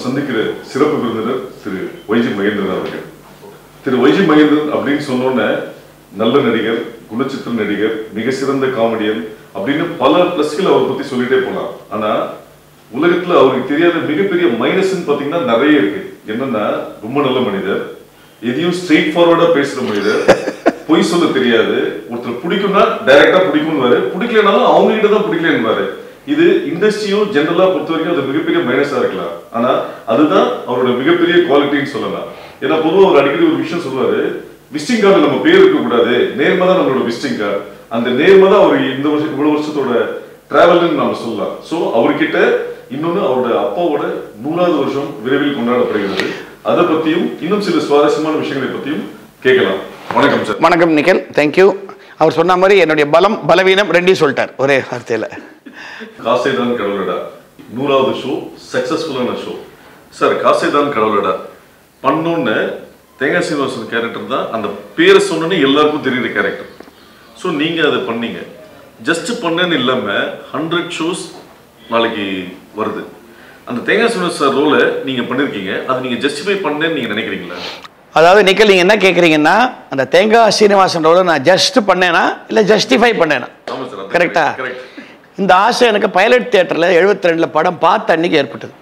சந்திக்கிற சிறப்பு விருந்தினர் திரு வைஜி மகேந்திரன் அவர்கள் திரு வைஜி மகேந்திரன் அப்படின்னு சொன்னோன்னே நல்ல நடிகர் குணச்சித்திர நடிகர் மிக சிறந்த காமெடியன் அப்படின்னு பல பிளஸ்கள் அவரை பத்தி சொல்லிட்டே போலாம் ஆனா உலகத்துல அவருக்கு தெரியாத மிகப்பெரிய மைனஸ்ன்னு பாத்தீங்கன்னா நிறைய இருக்கு என்னன்னா ரொம்ப நல்ல மனிதர் எதையும் ஸ்ட்ரெயிட் ஃபார்வர்டா பேசுற மனிதர் பொய் சொல்ல தெரியாது ஒருத்தர் பிடிக்கும்னா டைரக்டா பிடிக்கும்னு பிடிக்கலனாலும் அவங்க கிட்ட தான் பிடிக்கலன்னு இது இண்டஸ்ட்ரியும் ஜெனரலா பொறுத்த வரைக்கும் அது மிகப்பெரிய மைனஸா இருக்கலாம் ஆனா அதுதான் அவரோட மிகப்பெரிய குவாலிட்டின்னு சொல்லலாம் ஏன்னா பொதுவா அவர் அடிக்கடி ஒரு விஷயம் சொல்லுவாரு விசிட்டிங் கார்டு நம்ம பேர் இருக்க கூடாது நேர்மை தான் நம்மளோட விசிட்டிங் கார்டு அந்த நேர்மை தான் அவர் இந்த வருஷம் இவ்வளவு வருஷத்தோட டிராவல்னு நம்ம சொல்லலாம் சோ அவர்கிட்ட இன்னொன்னு அவரோட அப்பாவோட நூறாவது வருஷம் விரைவில் கொண்டாடப்படுகிறது அதை பத்தியும் இன்னும் சில சுவாரஸ்யமான விஷயங்களை பத்தியும் கேட்கலாம் வணக்கம் சார் வணக்கம் நிக்கல் தேங்க்யூ அவர் சொன்ன மாதிரி என்னுடைய பலம் பலவீனம் ரெண்டையும் சொல்லிட்டார் ஒரே வார்த்தையில் காசைதான் கடவுளடா நூறாவது ஷோ சக்சஸ்ஃபுல்லான ஷோ சார் காசைதான் கடவுளடா பண்ணோன்னு தேங்காய் சீனிவாசன் கேரக்டர் தான் அந்த பேரை சொன்னோன்னே எல்லாருக்கும் தெரியுற கேரக்டர் ஸோ நீங்கள் அதை பண்ணீங்க ஜஸ்ட் பண்ணேன்னு இல்லாமல் ஹண்ட்ரட் ஷோஸ் நாளைக்கு வருது அந்த தேங்காய் சீனிவாசன் சார் ரோலை நீங்கள் பண்ணியிருக்கீங்க அதை நீங்கள் ஜஸ்டிஃபை பண்ணேன்னு நீங்கள் நினைக்கிறீங்களா அதாவது நிக்கல் நீங்கள் என்ன கேட்குறீங்கன்னா அந்த தேங்காய் சீனிவாசன் ரோலை நான் ஜஸ்ட் பண்ணேனா இல்லை ஜஸ்டிஃபை பண்ணேனா ஆமாம் சார் கரெக்டா கரெக்ட் இந்த ஆசை எனக்கு பைலட் தியேட்டரில் எழுபத்தி ரெண்டில் படம் பார்த்த அன்னைக்கு ஏற்பட்டது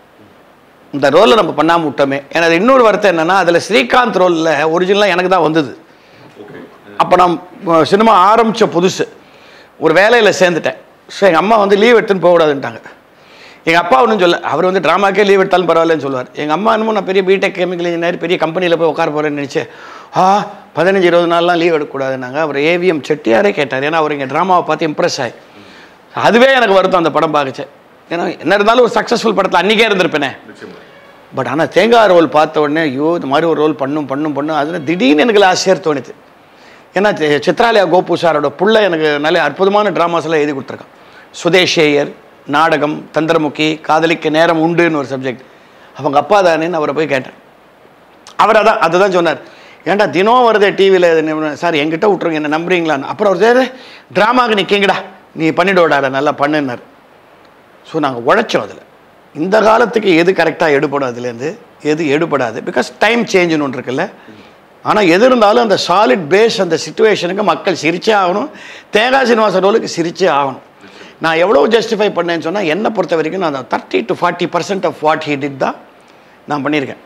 இந்த ரோலை நம்ம பண்ணாமல் விட்டோமே எனக்கு இன்னொரு வருத்தம் என்னன்னா அதில் ஸ்ரீகாந்த் ரோலில் ஒரிஜினலாக எனக்கு தான் வந்தது ஓகே அப்போ நான் அஹ், சினிமா ஆரம்பித்த புதுசு ஒரு வேலையில் சேர்ந்துட்டேன் ஸோ எங்கள் அம்மா வந்து லீவ் எடுத்துன்னு போகக்கூடாதுன்ட்டாங்க எங்கள் அப்பா ஒன்றும் சொல்ல அவர் வந்து ட்ராமாக்கே லீவ் எடுத்தாலும் பரவாயில்லன்னு சொல்லுவார் எங்கள் அம்மா என்னமோ நான் பெரிய பிடெக் கெமிக்கல் இன்ஜினியர் பெரிய கம்பெனியில் போய் உட்கார போகிறேன்னு நினச்சேன் ஆ பதினஞ்சு இருபது நாள்லாம் லீவ் எடுக்கக்கூடாதுன்னாங்க அவர் ஏவிஎம் செட்டியாரே கேட்டார் ஏன்னா அவர் இங்கே ட்ராமாவை பார்த்து இம்ப்ரெஸ் ஆகி அதுவே எனக்கு வருத்தம் அந்த படம் பார்க்கச்சே ஏன்னா என்ன இருந்தாலும் ஒரு சக்ஸஸ்ஃபுல் படத்தில் அன்றைக்கே இருந்திருப்பேனே நிச்சயமா பட் ஆனால் தேங்காய் ரோல் பார்த்த உடனே ஐயோ இந்த மாதிரி ஒரு ரோல் பண்ணும் பண்ணும் பண்ணும் அதில் திடீர்னு எனக்கு ஆசையாக தோணுது ஏன்னா சி- சித்ராலயா கோபு சாரோட புள்ள எனக்கு நல்ல அற்புதமான ட்ராமாஸ் எல்லாம் எழுதி கொடுத்துருக்கான் சுதேஷேயர் நாடகம் தந்திரமுகி காதலிக்க நேரம் உண்டுன்னு ஒரு சப்ஜெக்ட் அவங்க அப்பா தானேன்னு அவரை போய் கேட்டேன் அவர் அதான் அதுதான் சொன்னார் ஏன்டா தினம் வருதே டிவியில் சார் என்கிட்ட விட்ருங்க என்ன நம்புறீங்களான்னு அப்புறம் அவர் சரி ட்ராமாவுக்கு நிற்கிங்கடா நீ பண்ணிவிடாட நல்லா பண்ணுன்னார் ஸோ நாங்கள் உழைச்சோம் அதில் இந்த காலத்துக்கு எது கரெக்டாக எடுபடும் அதுலேருந்து எது எடுபடாது பிகாஸ் டைம் சேஞ்சுன்னு ஒன்று இருக்குல்ல ஆனால் எது இருந்தாலும் அந்த சாலிட் பேஸ் அந்த சுச்சுவேஷனுக்கு மக்கள் சிரிச்சே ஆகணும் தேங்காய் சீனிவாச ரோலுக்கு சிரிச்சே ஆகணும் நான் எவ்வளோ ஜஸ்டிஃபை பண்ணேன்னு சொன்னால் என்னை பொறுத்த வரைக்கும் நான் thirty to forty percent of what he did தான் நான் பண்ணியிருக்கேன்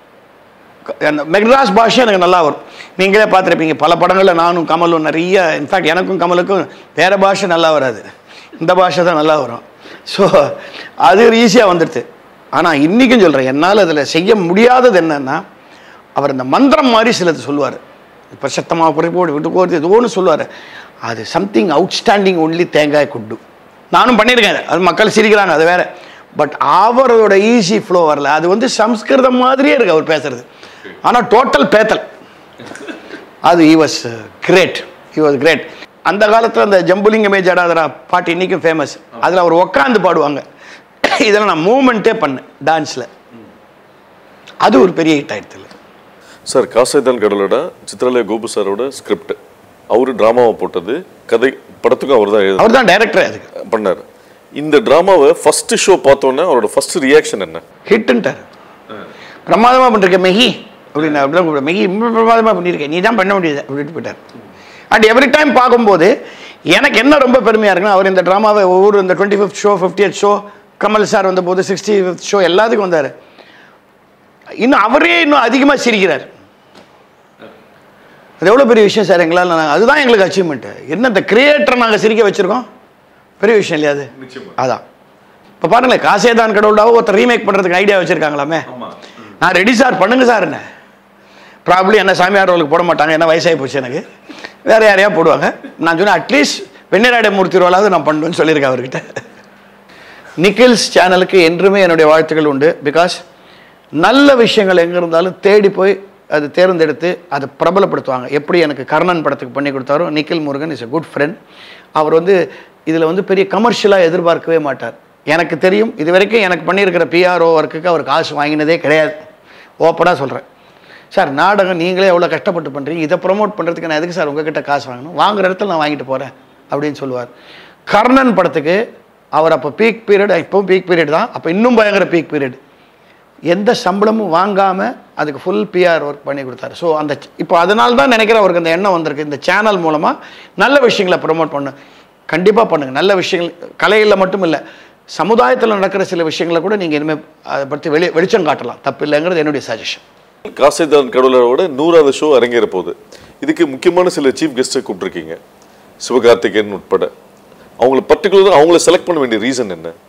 அந்த மெட்ராஸ் பாஷை எனக்கு நல்லா வரும் நீங்களே பார்த்துருப்பீங்க பல படங்களில் நானும் கமலும் நிறைய இன்ஃபேக்ட் எனக்கும் கமலுக்கும் வேறு பாஷை நல்லா வராது இந்த பாஷை தான் நல்லா வரும் ஸோ அது ஈஸியாக வந்துடுது ஆனால் இன்றைக்கும் சொல்கிறேன் என்னால் அதில் செய்ய முடியாதது என்னென்னா அவர் இந்த மந்திரம் மாதிரி சிலது சொல்லுவார் இப்போ சத்தமாக புரிப்போடு விட்டு போகிறது ஏதோ ஒன்று சொல்லுவார் அது சம்திங் அவுட்ஸ்டாண்டிங் ஒன்லி தேங்காய் குட்டு நானும் பண்ணியிருக்கேன் அது மக்கள் சிரிக்கிறாங்க அது வேற பட் அவரோட ஈஸி ஃப்ளோ வரல அது வந்து சம்ஸ்கிருதம் மாதிரியே இருக்கு அவர் பேசுறது ஆனால் டோட்டல் பேத்தல் அது he was great he was great அந்த காலத்தில் அந்த ஜம்புலிங்கமே ஜடாதரா பாட்டு இன்றைக்கும் ஃபேமஸ் அதில் அவர் உட்காந்து பாடுவாங்க இதெல்லாம் நான் மூமெண்ட்டே பண்ணேன் டான்ஸில் அது ஒரு பெரிய ஹிட் ஆயிடுத்துல சார் காசைதான் கடலோட சித்ராலய கோபு சாரோட ஸ்கிரிப்ட் அவரு டிராமாவை போட்டது கதை படத்துக்கும் அவர் தான் எழுத அவர் தான் டைரக்டர் அதுக்கு பண்ணாரு இந்த டிராமாவை ஃபர்ஸ்ட் ஷோ பார்த்தோன்னே அவரோட ஃபர்ஸ்ட் ரியாக்ஷன் என்ன ஹிட்டுன்ட்டார் பிரமாதமாக பண்ணிருக்க மெஹி அப்படின்னு அப்படிதான் கூப்பிடுவேன் மெஹி ரொம்ப பிரமாதமாக பண்ணியிருக்கேன் நீ தான் பண்ண முடியாது அப்படின்ட்டு போயிட்டார் அண்ட் எவ்ரி டைம் பார்க்கும்போது எனக்கு என்ன ரொம்ப பெருமையாக இருக்குன்னா அவர் இந்த ட்ராமாவை ஒவ்வொரு இந்த twenty fifth show fiftieth show Kamal sir வந்தபோது சிக்ஸ்டி ஃபிஃப்த் ஷோ எல்லாத்துக்கும் வந்தார் இன்னும் அவரே இன்னும் அதிகமாக சிரிக்கிறார் அது எவ்வளோ பெரிய விஷயம் சார் எங்களால் நாங்க- அதுதான் எங்களுக்கு அச்சீவ்மெண்ட்டு என்ன இந்த கிரியேட்டரை நாங்கள் சிரிக்க வச்சுருக்கோம் பெரிய விஷயம் இல்லையா அது நிச்சயமா அதான் இப்போ பாருங்களேன் காசே தான் கடவுளாவோ ஒருத்தர் ரீமேக் பண்ணுறதுக்கு ஐடியா வச்சுருக்காங்களாமே ஆமா நான் ரெடி சார் பண்ணுங்க சார் என்ன ப்ராப்ளி என்ன சாமியார் ரோலுக்கு போட மாட்டாங்க என்ன வயசாகி போச்சு எனக்கு வேறு யாரையா போடுவாங்க நான் சொன்னேன் அட்லீஸ்ட் வெண்ணிராட மூர்த்தி ரோலாவது நான் பண்ணுவேன்னு சொல்லியிருக்கேன் அவர்கிட்ட நிக்கில்ஸ் சேனலுக்கு என்றுமே என்னுடைய வாழ்த்துக்கள் உண்டு பிகாஸ் நல்ல விஷயங்கள் எங்கே இருந்தாலும் தேடி போய் அது தேர்ந்தெடுத்து அதை பிரபலப்படுத்துவாங்க எப்படி எனக்கு கர்ணன் படத்துக்கு பண்ணி கொடுத்தாரோ Nikhil Murugan is a good friend அவர் வந்து இதில் வந்து பெரிய கமர்ஷியலாக எதிர்பார்க்கவே மாட்டார் எனக்கு தெரியும் இது வரைக்கும் எனக்கு பண்ணியிருக்கிற பிஆர்ஓ ஒர்க்குக்கு அவர் காசு வாங்கினதே கிடையாது ஓப்பனாக சொல்கிறேன் சார் நாடகம் நீங்களே எவ்வளோ கஷ்டப்பட்டு பண்ணுறீங்க இதை ப்ரொமோட் பண்ணுறதுக்கு நான் எதுக்கு சார் உங்ககிட்ட காசு வாங்கணும் வாங்குற இடத்துல நான் வாங்கிட்டு போகிறேன் அப்படின்னு சொல்லுவார் கர்ணன் படத்துக்கு அவர் அப்போ பீக் பீரியட் இப்போவும் பீக் பீரியட் தான் அப்போ இன்னும் பயங்கர பீக் பீரியட் எந்த சம்பளமும் வாங்காமல் அதுக்கு ஃபுல் பிஆர் ஒர்க் பண்ணி கொடுத்தாரு ஸோ அந்த இப்போ அதனால தான் நினைக்கிறேன் அவருக்கு அந்த எண்ணம் வந்திருக்கு இந்த சேனல் மூலமாக நல்ல விஷயங்களை ப்ரொமோட் பண்ணு கண்டிப்பாக பண்ணுங்கள் நல்ல விஷயங்கள் கலையில் மட்டும் இல்லை சமுதாயத்தில் நடக்கிற சில விஷயங்களை கூட நீங்கள் இனிமேல் அதை பற்றி வெளி வெளிச்சம் காட்டலாம் தப்பு இல்லைங்கிறது என்னுடைய சஜஷன் காசிதான் கடவுளரோட நூறாவது ஷோ அரங்கேற போகுது இதுக்கு முக்கியமான சில சீஃப் கெஸ்ட்டை கூப்பிட்டுருக்கீங்க சிவகார்த்திகேயன் உட்பட அவங்கள பர்டிகுலராக அவங்கள செலக்ட் பண்ண வேண்டிய ரீசன் என்ன